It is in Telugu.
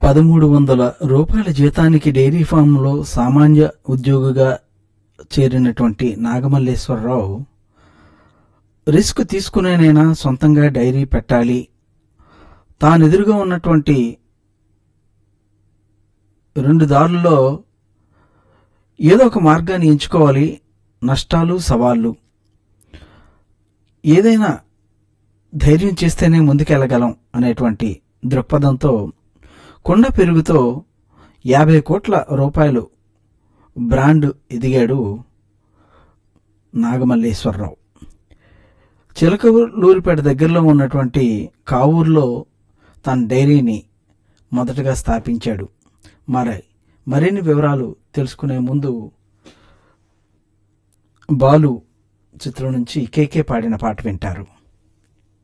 పదమూడు వందల రూపాయల జీతానికి డైరీ ఫామ్లో సామాన్య ఉద్యోగిగా చేరినటువంటి నాగమల్లేశ్వరరావు రిస్క్ తీసుకునేనైనా సొంతంగా డైరీ పెట్టాలి తానెదురుగా ఉన్నటువంటి రెండు దారుల్లో ఏదో ఒక మార్గాన్ని ఎంచుకోవాలి నష్టాలు సవాళ్ళు ఏదైనా ధైర్యం చేస్తేనే ముందుకెళ్ళగలం అనేటువంటి దృక్పథంతో కొండ పెరుగుతో యాభై కోట్ల రూపాయలు బ్రాండ్ ఎదిగాడు నాగమల్లేశ్వరరావు చిలకలూరిపేట దగ్గరలో ఉన్నటువంటి కావూరులో తన డైరీని మొదటగా స్థాపించాడు మరి మరిన్ని వివరాలు తెలుసుకునే ముందు బాలు చిత్రం నుంచి కేకే పాడిన పాట వింటారు